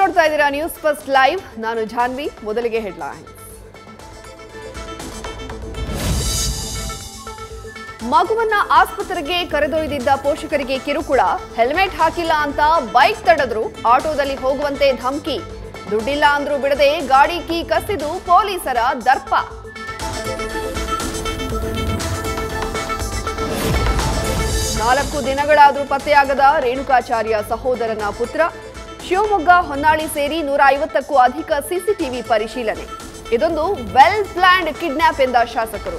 ನೋಡ್ತಾ ಇದ್ದೀರಾ news first live ನಾನು ಜಾನ್ವಿ ಮೊದಲಿಗೆ ಹೆಡ್ಲೈನ್ ಮಗುವನ್ನ ಆಸ್ಪತ್ರೆಗೆ ಕರೆದೊಯ್ದಿದ್ದ ಪೋಷಕರಿಗೆ ಕಿರುಕುಳ ಹೆಲ್ಮೆಟ್ ಹಾಕಿಲ್ಲ ಅಂತ ಬೈಕ್ ತಡೆದ್ರು ಆಟೋದಲ್ಲಿ ಹೋಗುವಂತೆ ಧಮ್ಕಿ ದುಡ್ಡಿಲ್ಲ ಅಂದ್ರೂ ಬಿಡದೆ ಗಾಡಿ ಕೀ ಕಸಿದು ಪೊಲೀಸರ ದರ್ಪ ನಾಲ್ಕು ದಿನಗಳಾದರೂ ಪತ್ತೆಯಾಗದ ರೇಣುಕಾಚಾರ್ಯ ಸಹೋದರನ ಪುತ್ರ ಶಿವಮೊಗ್ಗ ಹೊನ್ನಾಳಿ ಸೇರಿ ನೂರ ಐವತ್ತಕ್ಕೂ ಅಧಿಕ ಸಿಸಿಟಿವಿ ಪರಿಶೀಲನೆ ಇದೊಂದು ವೆಲ್ ಪ್ಲಾನ್ಡ್ ಕಿಡ್ನಾಪ್ ಎಂದ ಶಾಸಕರು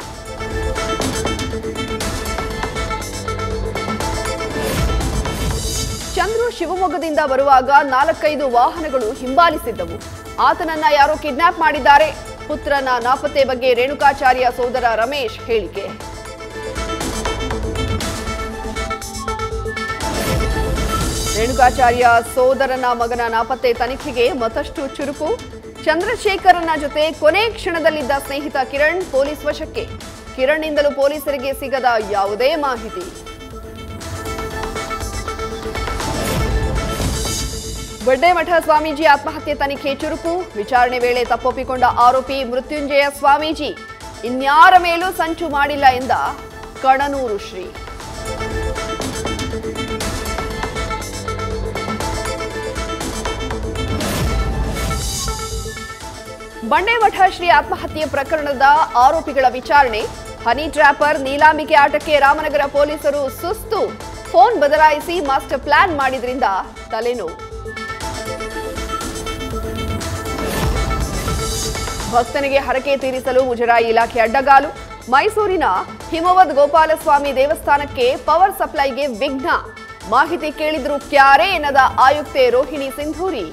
ಚಂದ್ರು ಶಿವಮೊಗ್ಗದಿಂದ ಬರುವಾಗ ನಾಲ್ಕೈದು ವಾಹನಗಳು ಹಿಂಬಾಲಿಸಿದ್ದವು ಆತನನ್ನ ಯಾರೋ ಕಿಡ್ನಾಪ್ ಮಾಡಿದ್ದಾರೆ ಪುತ್ರನ ನಾಪತ್ತೆ ಬಗ್ಗೆ ರೇಣುಕಾಚಾರ್ಯ ಸೋದರ ರಮೇಶ್ ಹೇಳಿಕೆ ರೇಣುಕಾಚಾರ್ಯ ಸೋದರನ ಮಗನ ನಾಪತ್ತೆ ತನಿಖೆಗೆ ಮತ್ತಷ್ಟು ಚುರುಕು ಚಂದ್ರಶೇಖರನ ಜೊತೆ ಕೊನೆ ಕ್ಷಣದಲ್ಲಿದ್ದ ಸ್ನೇಹಿತ ಕಿರಣ್ ಪೊಲೀಸ್ ವಶಕ್ಕೆ ಕಿರಣ್ನಿಂದಲೂ ಪೊಲೀಸರಿಗೆ ಸಿಗದ ಯಾವುದೇ ಮಾಹಿತಿ ಮಠ ಸ್ವಾಮೀಜಿ ಆತ್ಮಹತ್ಯೆ ತನಿಖೆ ಚುರುಕು ವಿಚಾರಣೆ ವೇಳೆ ತಪ್ಪೊಪ್ಪಿಕೊಂಡ ಆರೋಪಿ ಮೃತ್ಯುಂಜಯ ಸ್ವಾಮೀಜಿ ಇನ್ಯಾರ ಮೇಲೂ ಸಂಚು ಮಾಡಿಲ್ಲ ಎಂದ ಕಣನೂರು ಶ್ರೀ ಬಂಡೇಮಠ ಶ್ರೀ ಆತ್ಮಹತ್ಯೆ ಪ್ರಕರಣದ ಆರೋಪಿಗಳ ವಿಚಾರಣೆ ಹನಿ ಟ್ರ್ಯಾಪರ್ ನೀಲಾಂಬಿಕೆ ಆಟಕ್ಕೆ ರಾಮನಗರ ಪೊಲೀಸರು ಸುಸ್ತು ಫೋನ್ ಬದಲಾಯಿಸಿ ಮಾಸ್ಟರ್ ಪ್ಲಾನ್ ಮಾಡಿದ್ರಿಂದ ತಲೆನೋವು ಭಕ್ತನಿಗೆ ಹರಕೆ ತೀರಿಸಲು ಮುಜರಾಯಿ ಇಲಾಖೆ ಅಡ್ಡಗಾಲು ಮೈಸೂರಿನ ಹಿಮವದ್ ಗೋಪಾಲಸ್ವಾಮಿ ದೇವಸ್ಥಾನಕ್ಕೆ ಪವರ್ ಸಪ್ಲೈಗೆ ವಿಘ್ನ ಮಾಹಿತಿ ಕೇಳಿದ್ರು ಕ್ಯಾರೇ ಎನ್ನದ ಆಯುಕ್ತೆ ರೋಹಿಣಿ ಸಿಂಧೂರಿ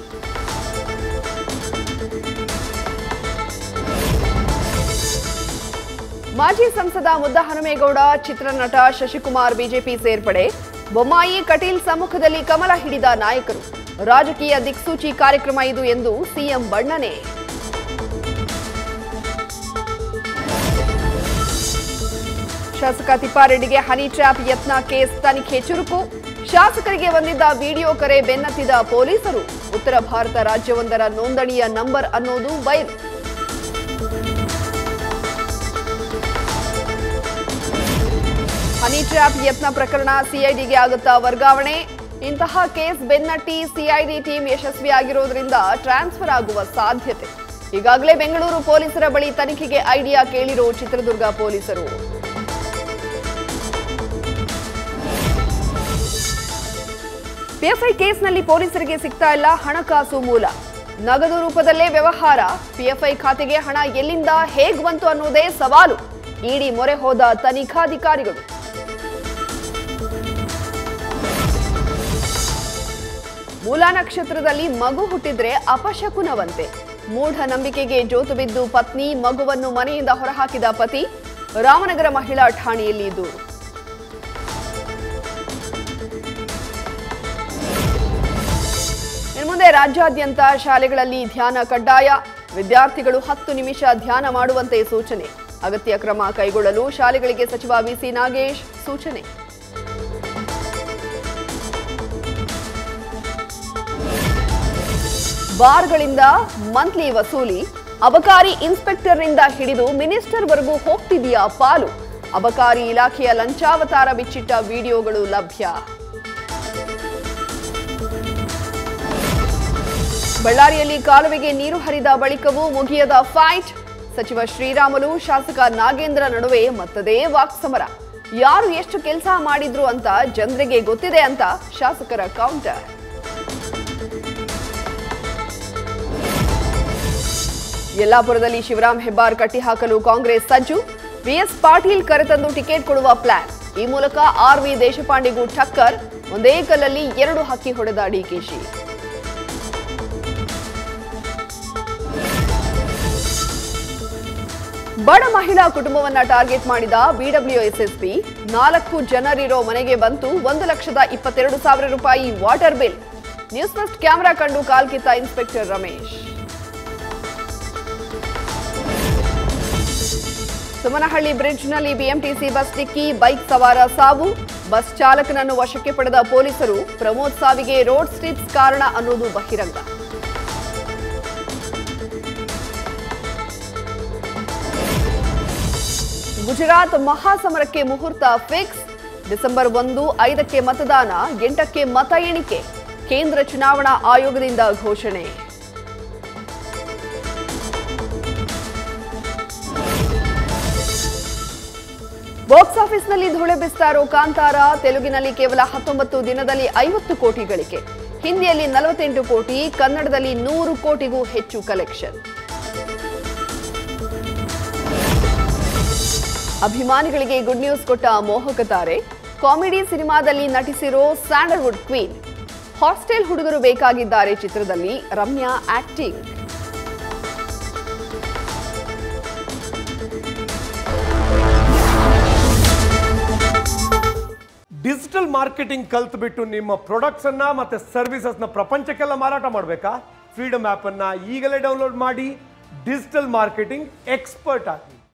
ಮಾಜಿ ಸಂಸದ ಮುದ್ದಹನುಮೇಗೌಡ ಚಿತ್ರನಟ ಶಶಿಕುಮಾರ್ ಬಿಜೆಪಿ ಸೇರ್ಪಡೆ ಬೊಮ್ಮಾಯಿ ಕಟೀಲ್ ಸಮ್ಮುಖದಲ್ಲಿ ಕಮಲ ಹಿಡಿದ ನಾಯಕರು ರಾಜಕೀಯ ದಿಕ್ಸೂಚಿ ಕಾರ್ಯಕ್ರಮ ಇದು ಎಂದು ಸಿಎಂ ಬಣ್ಣನೆ ಶಾಸಕ ತಿಪ್ಪಾರೆಡ್ಡಿಗೆ ಹನಿ ಟ್ರ್ಯಾಪ್ ಯತ್ನ ಕೇಸ್ ತನಿಖೆ ಚುರುಕು ಶಾಸಕರಿಗೆ ಬಂದಿದ್ದ ವಿಡಿಯೋ ಕರೆ ಬೆನ್ನತ್ತಿದ ಪೊಲೀಸರು ಉತ್ತರ ಭಾರತ ರಾಜ್ಯವೊಂದರ ನೋಂದಣಿಯ ನಂಬರ್ ಅನ್ನೋದು ಬಯಲು ಹನಿ ಟ್ರ್ಯಾಪ್ ಯತ್ನ ಪ್ರಕರಣ ಸಿಐಡಿಗೆ ಆಗುತ್ತಾ ವರ್ಗಾವಣೆ ಇಂತಹ ಕೇಸ್ ಬೆನ್ನಟ್ಟಿ ಸಿಐಡಿ ಟೀಮ್ ಯಶಸ್ವಿಯಾಗಿರೋದ್ರಿಂದ ಟ್ರಾನ್ಸ್ಫರ್ ಆಗುವ ಸಾಧ್ಯತೆ ಈಗಾಗಲೇ ಬೆಂಗಳೂರು ಪೊಲೀಸರ ಬಳಿ ತನಿಖೆಗೆ ಐಡಿಯಾ ಕೇಳಿರೋ ಚಿತ್ರದುರ್ಗ ಪೊಲೀಸರು ಪಿಎಫ್ಐ ಕೇಸ್ನಲ್ಲಿ ಪೊಲೀಸರಿಗೆ ಸಿಗ್ತಾ ಇಲ್ಲ ಹಣಕಾಸು ಮೂಲ ನಗದು ರೂಪದಲ್ಲೇ ವ್ಯವಹಾರ ಪಿಎಫ್ಐ ಖಾತೆಗೆ ಹಣ ಎಲ್ಲಿಂದ ಹೇಗ್ ಬಂತು ಅನ್ನೋದೇ ಸವಾಲು ಇಡಿ ಮೊರೆ ಹೋದ ತನಿಖಾಧಿಕಾರಿಗಳು ಮೂಲ ನಕ್ಷತ್ರದಲ್ಲಿ ಮಗು ಹುಟ್ಟಿದ್ರೆ ಅಪಶಕುನವಂತೆ ಮೂಢ ನಂಬಿಕೆಗೆ ಜೋತು ಬಿದ್ದು ಪತ್ನಿ ಮಗುವನ್ನು ಮನೆಯಿಂದ ಹೊರಹಾಕಿದ ಪತಿ ರಾಮನಗರ ಮಹಿಳಾ ಠಾಣೆಯಲ್ಲಿ ದೂರು ಇನ್ನು ಮುಂದೆ ರಾಜ್ಯಾದ್ಯಂತ ಶಾಲೆಗಳಲ್ಲಿ ಧ್ಯಾನ ಕಡ್ಡಾಯ ವಿದ್ಯಾರ್ಥಿಗಳು ಹತ್ತು ನಿಮಿಷ ಧ್ಯಾನ ಮಾಡುವಂತೆ ಸೂಚನೆ ಅಗತ್ಯ ಕ್ರಮ ಕೈಗೊಳ್ಳಲು ಶಾಲೆಗಳಿಗೆ ಸಚಿವ ಬಿಸಿ ನಾಗೇಶ್ ಸೂಚನೆ ಬಾರ್ಗಳಿಂದ ಮಂತ್ಲಿ ವಸೂಲಿ ಅಬಕಾರಿ ಇನ್ಸ್ಪೆಕ್ಟರ್ನಿಂದ ಹಿಡಿದು ಮಿನಿಸ್ಟರ್ವರೆಗೂ ಹೋಗ್ತಿದೆಯಾ ಪಾಲು ಅಬಕಾರಿ ಇಲಾಖೆಯ ಲಂಚಾವತಾರ ಬಿಚ್ಚಿಟ್ಟ ವಿಡಿಯೋಗಳು ಲಭ್ಯ ಬಳ್ಳಾರಿಯಲ್ಲಿ ಕಾಲುವೆಗೆ ನೀರು ಹರಿದ ಬಳಿಕವೂ ಮುಗಿಯದ ಫೈಟ್ ಸಚಿವ ಶ್ರೀರಾಮುಲು ಶಾಸಕ ನಾಗೇಂದ್ರ ನಡುವೆ ಮತ್ತದೇ ವಾಕ್ಸಮರ ಯಾರು ಎಷ್ಟು ಕೆಲಸ ಮಾಡಿದ್ರು ಅಂತ ಜನರಿಗೆ ಗೊತ್ತಿದೆ ಅಂತ ಶಾಸಕರ ಕೌಂಟರ್ ಯಲ್ಲಾಪುರದಲ್ಲಿ ಶಿವರಾಮ್ ಹೆಬ್ಬಾರ್ ಕಟ್ಟಿಹಾಕಲು ಕಾಂಗ್ರೆಸ್ ಸಜ್ಜು ಬಿಎಸ್ ಪಾಟೀಲ್ ಕರೆತಂದು ಟಿಕೆಟ್ ಕೊಡುವ ಪ್ಲಾನ್ ಈ ಮೂಲಕ ಆರ್ವಿ ದೇಶಪಾಂಡೆಗೂ ಟಕ್ಕರ್ ಒಂದೇ ಕಲ್ಲಲ್ಲಿ ಎರಡು ಹಕ್ಕಿ ಹೊಡೆದ ಡಿಕೆಶಿ ಬಡ ಮಹಿಳಾ ಕುಟುಂಬವನ್ನ ಟಾರ್ಗೆಟ್ ಮಾಡಿದ ಬಿಡಬ್ಲ್ಯೂಎಸ್ಎಸ್ಪಿ ನಾಲ್ಕು ಜನರಿರೋ ಮನೆಗೆ ಬಂತು ಒಂದು ಲಕ್ಷದ ಇಪ್ಪತ್ತೆರಡು ಸಾವಿರ ರೂಪಾಯಿ water bill news first camera ಕಂಡು ಕಾಲ್ಕಿತ್ತ ಇನ್ಸ್ಪೆಕ್ಟರ್ ರಮೇಶ್ ಸುಮನಹಳ್ಳಿ ಬ್ರಿಡ್ಜ್ನಲ್ಲಿ ಬಿಎಂಟಿಸಿ ಬಸ್ ಡಿಕ್ಕಿ ಬೈಕ್ ಸವಾರ ಸಾವು ಬಸ್ ಚಾಲಕನನ್ನು ವಶಕ್ಕೆ ಪಡೆದ ಪೊಲೀಸರು ಪ್ರಮೋದ್ ಸಾವಿಗೆ ರೋಡ್ ಸ್ಟಿಪ್ಸ್ ಕಾರಣ ಅನ್ನೋದು ಬಹಿರಂಗ ಗುಜರಾತ್ ಮಹಾಸಮರಕ್ಕೆ ಮುಹೂರ್ತ ಫಿಕ್ಸ್ ಡಿಸೆಂಬರ್ ಒಂದು ಐದಕ್ಕೆ ಮತದಾನ ಎಂಟಕ್ಕೆ ಮತ ಎಣಿಕೆ ಕೇಂದ್ರ ಚುನಾವಣಾ ಆಯೋಗದಿಂದ ಘೋಷಣೆ ಬಾಕ್ಸ್ ಆಫೀಸ್ನಲ್ಲಿ ಧೂಳೆ ಬಿಸ್ತಾರೋ ಕಾಂತಾರ ತೆಲುಗಿನಲ್ಲಿ ಕೇವಲ ಹತ್ತೊಂಬತ್ತು ದಿನದಲ್ಲಿ ಐವತ್ತು ಕೋಟಿ ಗಳಿಕೆ ಹಿಂದಿಯಲ್ಲಿ ನಲವತ್ತೆಂಟು ಕೋಟಿ ಕನ್ನಡದಲ್ಲಿ ನೂರು ಕೋಟಿಗೂ ಹೆಚ್ಚು ಕಲೆಕ್ಷನ್ ಅಭಿಮಾನಿಗಳಿಗೆ ಗುಡ್ ನ್ಯೂಸ್ ಕೊಟ್ಟ ಮೋಹಕ ತಾರೆ ಕಾಮಿಡಿ ಸಿನಿಮಾದಲ್ಲಿ ನಟಿಸಿರೋ ಸ್ಯಾಂಡಲ್ವುಡ್ ಕ್ವೀನ್ ಹಾಸ್ಟೆಲ್ ಹುಡುಗರು ಬೇಕಾಗಿದ್ದಾರೆ ಚಿತ್ರದಲ್ಲಿ ರಮ್ಯಾ ಆಕ್ಟಿಂಗ್ ಡಿಜಿಟಲ್ ಮಾರ್ಕೆಟಿಂಗ್ ಕಲ್ತ್ಬಿಟ್ಟು ನಿಮ್ಮ ಪ್ರಾಡಕ್ಟ್ಸ್ ಅನ್ನ ಮತ್ತೆ ಸರ್ವಿಸಸ್ ನ ಪ್ರಪಂಚಕ್ಕೆಲ್ಲ ಮಾರಾಟ ಮಾಡಬೇಕಾ ಫ್ರೀಡಮ್ ಆಪ್ ಅನ್ನ ಈಗಲೇ ಡೌನ್ಲೋಡ್ ಮಾಡಿ ಡಿಜಿಟಲ್ ಮಾರ್ಕೆಟಿಂಗ್ ಎಕ್ಸ್ಪರ್ಟ್ ಆಗಿ